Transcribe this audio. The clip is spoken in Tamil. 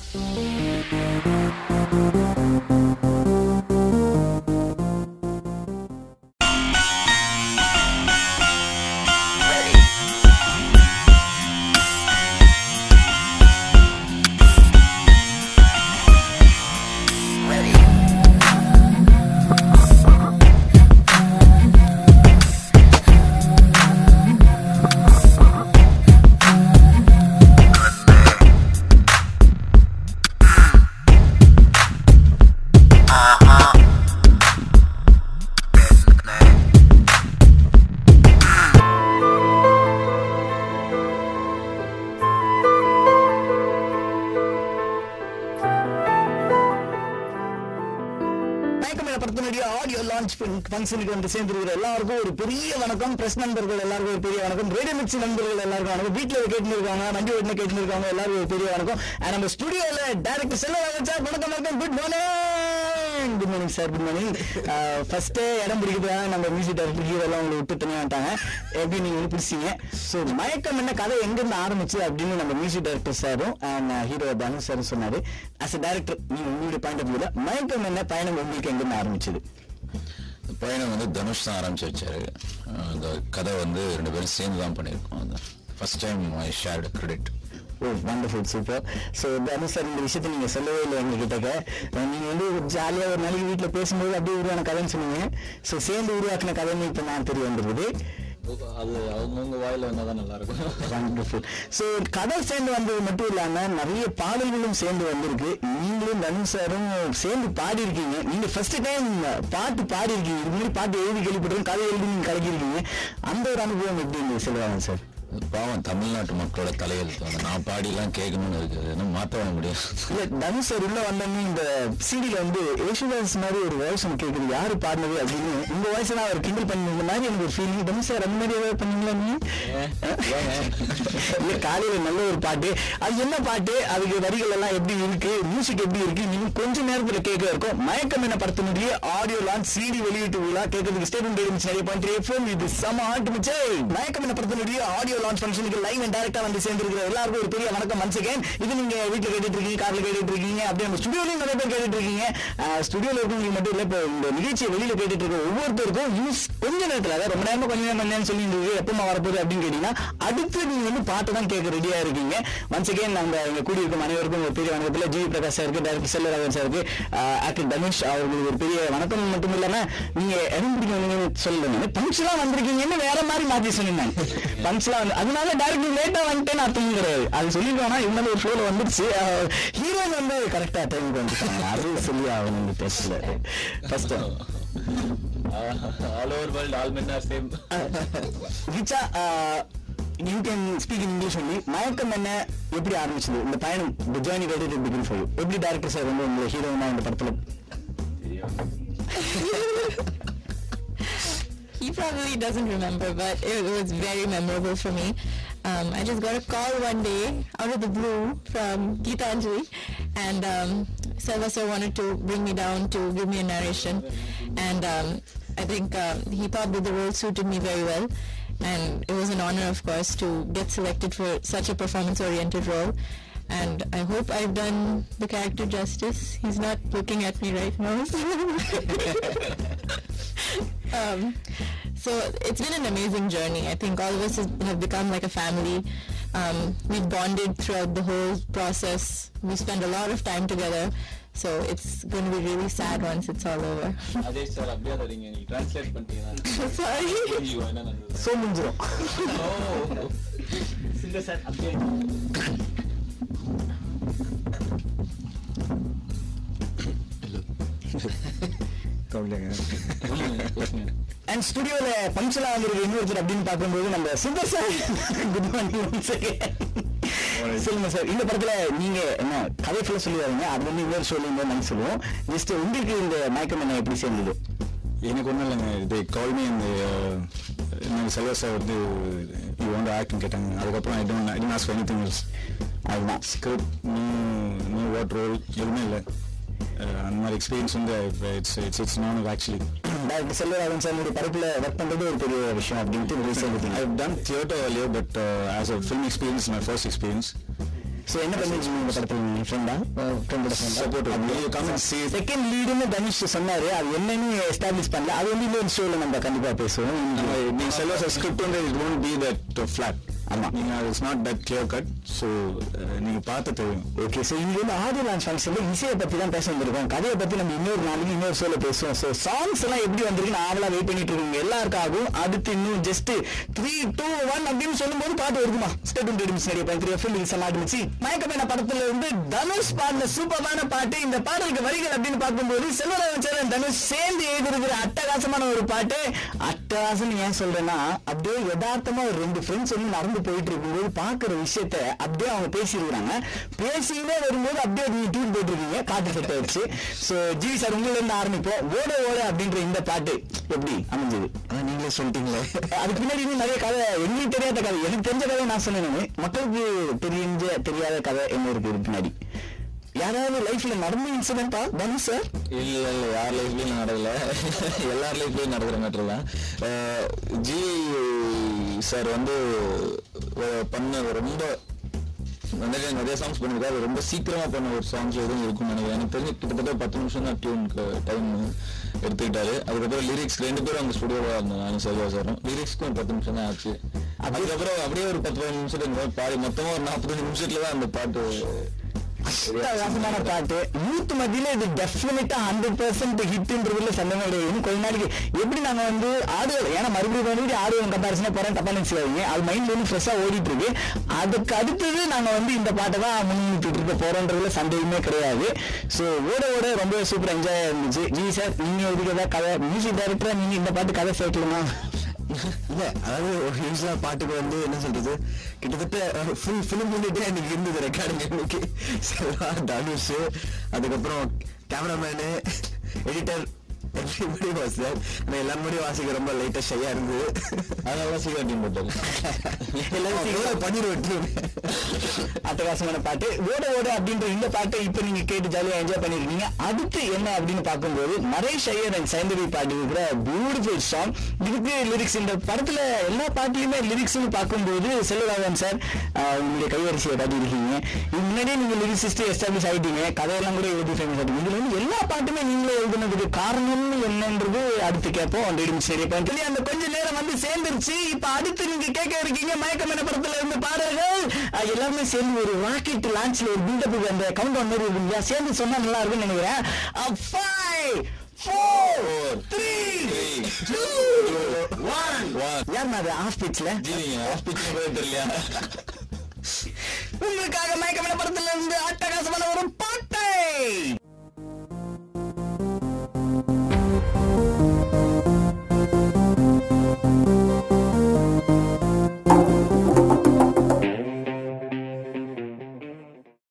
மயக்கமேல படத்தினுடைய ஆடியோ லான்ச் ஃபங்க்ஷனுக்கு வந்து சேர்ந்திருக்கிற எல்லாருக்கும் ஒரு பெரிய வணக்கம் பிரஸ் நண்பர்கள் எல்லாருக்கும் ஒரு பெரிய வணக்கம் ரேடியோ மிக்சி நண்பர்கள் எல்லாருக்கும் வணக்கம் வீட்டுல கேட்டு இருக்காங்க வண்டி ஓட்டுல கேட்டு இருக்காங்க எல்லாருக்கும் ஒரு பெரிய வணக்கம் And நம்ம ஸ்டுடியோல டைரக்டர் செல்வராஜன் சார் வணக்கம் வணக்கம் good morning good morning sir good morning first இடம் பிடிக்கிறதுக்காக நம்ம மியூசிக் டைரக்டர் ஹீரோ எல்லாம் உங்களை விட்டு தனியா வந்துட்டாங்க எப்படி நீங்க வந்து பிடிச்சீங்க ஸோ மயக்கம் என்ன கதை எங்க இருந்து ஆரம்பிச்சு அப்படின்னு நம்ம மியூசிக் டைரக்டர் சாரும் அண்ட் ஹீரோ தனுஷ் சாரும் சொன்னாரு அஸ் அ டைரக்டர் நீங்க உங்களுடைய பாயிண்ட் ஆஃப் வியூல மயக்கம் என்ன பயணம் உங்களுக்கு எங்க இருந்து ஆரம்பிச்சது இந்த பயணம் வந்து தனுஷ் தான் ஆரம்பிச்சு வச்சாரு அஹ் இந்த கதை வந்து ரெண்டு பேரும் சேர்ந்து தான் பண்ணியிருக்கோம் அந்த first time I shared credit oh wonderful super so Dhanush sir இந்த விஷயத்தை நீங்க சொல்லவே இல்லை எங்ககிட்ட நீங்க வந்து ஜாலியாக ஒரு நாளைக்கு வீட்டில் பேசும்போது அப்படியே உருவான கதைன்னு சொன்னீங்க ஸோ சேர்ந்து உருவாக்கின கதைன்னு இப்போ நான் தெரிய வந்துருக்குது அது அவங்கவுங்க வாயில வந்தா தான் நல்லா இருக்கும் வண்டர்ஃபுல் ஸோ கதை சேர்ந்து வந்தது மட்டும் இல்லாம நிறைய பாடல்களும் சேர்ந்து வந்திருக்கு நீங்களும் தனுஷ் சாரும் சேர்ந்து பாடியிருக்கீங்க நீங்க ஃபர்ஸ்ட் டைம் பாட்டு பாடியிருக்கீங்க இது மாதிரி பாட்டு எழுதி கேள்விப்பட்டிருக்கோம் கதை எழுதி நீங்க கலக்கியிருக்கீங்க அந்த ஒரு அனுபவம் எப்படி இருந்தது சொல்லுவாங்க சார் அது பாவம் தமிழ்நாட்டு மக்களோட தலையெழுத்து வந்து நான் பாடிலாம் கேட்கணும்னு இருக்குது என்ன மாற்ற முடியும் இல்ல தனுஷ் சார் உள்ள வந்தோடனே இந்த சிடில வந்து யேசுதாஸ் மாதிரி ஒரு வாய்ஸ் ஒன்று கேட்குது யாரு பாடினது அப்படின்னு உங்க வாய்ஸ் நான் அவர் கிண்டல் பண்ணிருந்த மாதிரி எனக்கு ஒரு ஃபீலிங் தனுஷ் சார் அந்த மாதிரி ஏதாவது பண்ணீங்களா நீ இல்ல காலையில நல்ல ஒரு பாட்டு அது என்ன பாட்டு அதுக்கு வரிகள் எல்லாம் எப்படி இருக்கு மியூசிக் எப்படி இருக்கு நீங்க கொஞ்ச நேரத்துல கேட்க இருக்கும் மயக்கம் என்ன படத்தினுடைய ஆடியோ லான்ச் சிடி வெளியீட்டு விழா கேட்கறதுக்கு ஸ்டேட் இருந்துச்சு நிறைய பாயிண்ட் எஃப்எம் இது செம ஆட்டு மிச்சே மயக்கம் என்ன படத்தினுடைய ஆடியோ லான்ச் ஃபங்க்ஷனுக்கு லைவ் அண்ட் டேரக்டா வந்து சேர்ந்திருக்கிற எல்லாருக்கும் ஒரு பெரிய வணக்கம் ஒன்ஸ் அகைன் இது நீங்க வீட்டுல கேட்டுட்டு இருக்கீங்க கார்ல கேட்டுட்டு இருக்கீங்க அப்படியே நம்ம ஸ்டுடியோலயும் நிறைய பேர் கேட்டுட்டு இருக்கீங்க ஸ்டுடியோல இருக்கவங்களுக்கு மட்டும் இல்ல இப்போ இந்த நிகழ்ச்சியை வெளியில கேட்டுட்டு இருக்க ஒவ்வொருத்தருக்கும் யூஸ் கொஞ்ச நேரத்துல அதாவது ரொம்ப நேரமா கொஞ்ச நேரம் நேரம் சொல்லி இருந்தது எப்பமா வரப்போகுது அப்படின்னு கேட்டீங்கன்னா அடுத்து நீங்க வந்து பாட்டு தான் கேட்க ரெடியா இருக்கீங்க ஒன்ஸ் அகைன் நம்ம இங்க கூடியிருக்கும் அனைவருக்கும் ஒரு பெரிய வணக்கத்துல ஜி பிரகாஷ் சாருக்கு டேரக்டர் செல்வராகவன் சாருக்கு ஆக்டர் தனுஷ் அவர்களுக்கு ஒரு பெரிய வணக்கம் மட்டும் இல்லாம நீங்க இடம் பிடிக்கணும் சொல்லுங்க பங்க்ஸ்லாம் வந்திருக்கீங்கன்னு வேற மாதிரி மாத்தி சொல்லியிருந்தாங்க பங்க்ஸ்லாம் வந்து அதனால டேரக்டர் லேட்டா வந்துட்டேன்னு அர்த்தம் கிடையாது அது சொல்லிருக்கோம்னா இருந்தாலும் ஒரு ஃப்ளோல வந்துருச்சு ஹீரோயின் வந்து கரெக்டா டைமுக்கு வந்துட்டாங்க அது சொல்லி ஆகணும் இந்த டெஸ்ட்ல first all over world all men are same Richa you can speak in English only Mayakkam Enna எப்படி ஆரம்பிச்சது இந்த பயணம் the journey very did begin for you எப்படி டேரக்டர் சார் வந்து உங்களை ஹீரோயினா இந்த படத்துல He probably doesn't remember, but it was very memorable for me. Um, I just got a call one day out of the blue from Geetanjali, and um, Selva sir wanted to bring me down to give me a narration, and um, I think um, he thought that the role suited me very well, and it was an honor, of course, to get selected for such a performance-oriented role. And I hope I've done the character justice. He's not looking at me right now. um, so it's been an amazing journey. I think all of us has, have become like a family. Um, we've bonded throughout the whole process. We spend a lot of time together. So it's going to be really sad once it's all over. அதே சார் அப்படியே அதை நீங்க நீங்க டிரான்ஸ்லேட் பண்ணிட்டீங்கன்னா Sorry. புரிஞ்சுக்கும் என்ன நடந்தது சோ முடிஞ்சிடும் சிங்க சார் அப்படியே அண்ட் ஸ்டுடியோல பங்க்ஷனா வந்திருக்க இன்னொருத்தர் அப்படின்னு பார்க்கும்போது நம்ம சுந்தர் சார் குட் மார்னிங் சொல்லுங்க சார் இந்த படத்துல நீங்க என்ன கதை ஃபுல்லா சொல்லுவாங்க அது வந்து இன்னொரு சொல்லுங்க நாங்க சொல்லுவோம் ஜஸ்ட் உங்களுக்கு இந்த மயக்கம் என்ன எப்படி சேர்ந்தது எனக்கு ஒன்றும் இல்லைங்க இது கால் மீ இந்த எனக்கு செல்வா சார் வந்து யூ வாண்ட் ஆக்டிங் கேட்டாங்க அதுக்கப்புறம் I don't I don't ask anything else அதுதான் script new new what role எதுவுமே இல்லை அந்த மாதிரி எக்ஸ்பீரியன்ஸ் வந்து இட்ஸ் இட்ஸ் இட்ஸ் நான் ஆக்சுவலி டாக்டர் செல்வராகவன் சார் படத்துல ஒர்க் பண்றது ஒரு பெரிய விஷயம் அப்படின்ட்டு I've done theatre earlier, but uh, as a film experience, my first experience. So என்ன பண்ணிருக்கீங்க இந்த படத்துல நீங்க ஃப்ரெண்டா ஃப்ரெண்டோட Support. You come and see it. Second லீடுன்னு தனுஷ் சொன்னாரு அது என்னன்னு எஸ்டாப்ளிஷ் பண்ணல அது வந்து இன்னொரு ஷோல நம்ம கண்டிப்பா பேசுவோம் நம்ம நீங்க செல்வ சார் ஸ்கிரிப்ட் வந்து it won't be that flat ஆமா. நீங்க it's not that clear cut so நீங்க பார்த்து தெரியும் ஓகே ஸோ இங்க வந்து ஆடியோ லான்ச் ஃபங்க்ஷன்ல இசையை பத்தி தான் பேச வந்திருக்கோம் கதையை பத்தி நம்ம இன்னொரு நாளைக்கு இன்னொரு ஷோல பேசுவோம் ஸோ சாங்ஸ் எல்லாம் எப்படி வந்திருக்குன்னு ஆவலா வெயிட் பண்ணிட்டு இருக்கோங்க எல்லாருக்காகவும் அடுத்து இன்னும் ஜஸ்ட் த்ரீ டூ ஒன் அப்படின்னு சொல்லும்போது பாட்டு வருதுமா ஸ்டேட் உண்டு நிறைய பயன் எஃப்எம் இது ஆரம்பிச்சு மயக்கமேன படத்துல இருந்து தனுஷ் பாடின சூப்பரான பாட்டு இந்த பாடலுக்கு வரிகள் அப்படின்னு பார்க்கும்போது செல்வராஜன் சார் தனுஷ் சேர்ந்து எழுதிருக்கிற அட்டகாசமான ஒரு பாட்டு அட்டகாசம் ஏன் சொல்றேன்னா அப்படியே யதார்த்தமா ஒரு ரெண்டு ஃப்ரெண்ட்ஸ் வந்து நடந்து போயிட்டு இருக்கும்போது பாக்குற விஷயத்த அப்படியே அவங்க பேசியிருக்கிறாங்க பேசிக்கிட்டே வரும்போது அப்படியே நீங்க டியூன் போட்டிருக்கீங்க காட்டு செட் ஆயிடுச்சு சோ ஜி சார் உங்கள இருந்து ஆரம்பிப்போம் ஓட ஓட அப்படின்ற இந்த பாட்டு எப்படி அமைஞ்சது நீங்களே சொல்லிட்டீங்களே அதுக்கு பின்னாடி இன்னும் நிறைய கதை எங்களுக்கு தெரியாத கதை எனக்கு தெரிஞ்ச கதை நான் சொன்னேன் மக்களுக்கு தெரிஞ்ச தெரியாத கதை என்ன இருக்கு இதுக்கு பின்னாடி யாராவது லைஃப்ல நடந்த இன்சிடென்டா தனுஷ் சார் இல்ல இல்ல யார் லைஃப்லயும் நடக்கல எல்லார் லைஃப்லயும் நடக்கிற மேட்டர் தான் அஹ் ஜி சார் வந்து அஹ் பண்ண ரொம்ப நிறைய நிறைய சாங்ஸ் பண்ணிருக்காரு அது ரொம்ப சீக்கிரமா பண்ண ஒரு சாங்ஸ் எதுவும் இருக்கும்னு நினைக்கிறேன் எனக்கு தெரிஞ்சு கிட்டத்தட்ட பத்து நிமிஷம் தான் டியூனுக்கு டைம் எடுத்துக்கிட்டாரு அதுக்கப்புறம் லிரிக்ஸ் ரெண்டு பேரும் அவங்க ஸ்டுடியோவில் இருந்தோம் நானும் செல்வா சாரும் லிரிக்ஸ்க்கும் பத்து நிமிஷம் தான் ஆச்சு அதுக்கப்புறம் அப்படியே ஒரு பத்து பதினஞ்சு நிமிஷத்துக்கு பாடி மொத்தமா ஒரு நாற்பத்தஞ்சு நிமிஷத்துல தான் அந்த பாட்டு அட்டகாசமான பாட்டு யூத் மத்தியில இது டெஃபினட்டா ஹண்ட்ரட் பர்சன்ட் ஹிட்ன்றதுல சந்தமே கிடையாது இன்னும் கொஞ்ச நாளைக்கு எப்படி நாங்க வந்து ஆடியோ ஏன்னா மறுபடியும் மறுபடியும் ஆடியோ கம்பேரிசனா போறேன் தப்பா நினைச்சுக்காதீங்க அது மைண்ட்ல வந்து ஃப்ரெஷ்ஷா ஓடிட்டு இருக்கு அதுக்கு அடுத்தது நாங்க வந்து இந்த பாட்டை தான் முன்னிட்டு இருக்க போறோன்றதுல சந்தேகமே கிடையாது சோ ஓட ஓட ரொம்ப சூப்பர் என்ஜாய் இருந்துச்சு ஜி சார் நீங்க எதுக்கு ஏதாவது கதை மியூசிக் டைரக்டரா நீங்க இந்த பாட்டு கதை சேர்க்கலாமா இல்ல அதாவது ஒரு யூஸ்வலா பாட்டுக்கு வந்து என்ன சொல்றது கிட்டத்தட்ட ஃபுல் ஃபிலிம் யூனிட்டே எனக்கு இருந்தது ரெக்கார்டிங் எனக்கு செல்வா தனுஷ் அதுக்கப்புறம் cameraman editor everybody was there ஆனால் எல்லாரும் முன்னாடி வாசிக்க ரொம்ப லைட்டா ஷையா இருந்தது அதனால சீக்கிரம் டீம் போட்டாரு எல்லாரும் சீக்கிரம் பண்ணிடுவேன் அட்டகாசமான பாட்டு ஓட ஓட அப்படின்ற இந்த பாட்டை இப்ப நீங்க கேட்டு ஜாலியா என்ஜாய் பண்ணிருக்கீங்க அடுத்து என்ன அப்படின்னு பார்க்கும்போது நரேஷ் ஐயர் அண்ட் சைந்தவி பாட்டு இருக்கிற பியூட்டிஃபுல் சாங் இதுக்கு லிரிக்ஸ் இந்த படத்துல எல்லா பாட்டுலயுமே லிரிக்ஸ்னு பார்க்கும்போது செல்வராகவன் சார் உங்களுடைய கைவரிசையை பாடிருக்கீங்க இது முன்னாடியே நீங்க லிரிக்ஸிஸ்ட் எஸ்டாப்ளிஷ் ஆயிட்டீங்க கதையெல்லாம் கூட எழுதி ஃபேமஸ் ஆகிட்டீங்க இதுல வந்து எல்லா பாட்டுமே நீங்களே எழுதுனதுக்கு காரணம் என்னன்றது அடுத்து கேட்போம் ரெண்டு சரி சொல்லி அந்த கொஞ்ச நேரம் வந்து சேர்ந்துருச்சு இப்ப அடுத்து நீங்க கேட்க இருக்கீங்க மயக்கமன படத்துல இருந்து பாடல்கள் அஹ், எல்லாமே சேர்ந்து ஒரு ராக்கெட் லான்ச்ல ஒரு பில்டப் அந்த கவுண்ட் ஒன் மாதிரி இருக்கு இல்லையா சேர்ந்து சொன்னா நல்லா இருக்கும்னு நினைக்கிறேன் five four three two one யார் அது ஆஃப் பிட்ச்ல ஜீவிங்க ஹாஸ்பிட்டல் போய் தெரியலையா உங்களுக்காக மயக்கமன படத்துல இருந்து அட்டகாச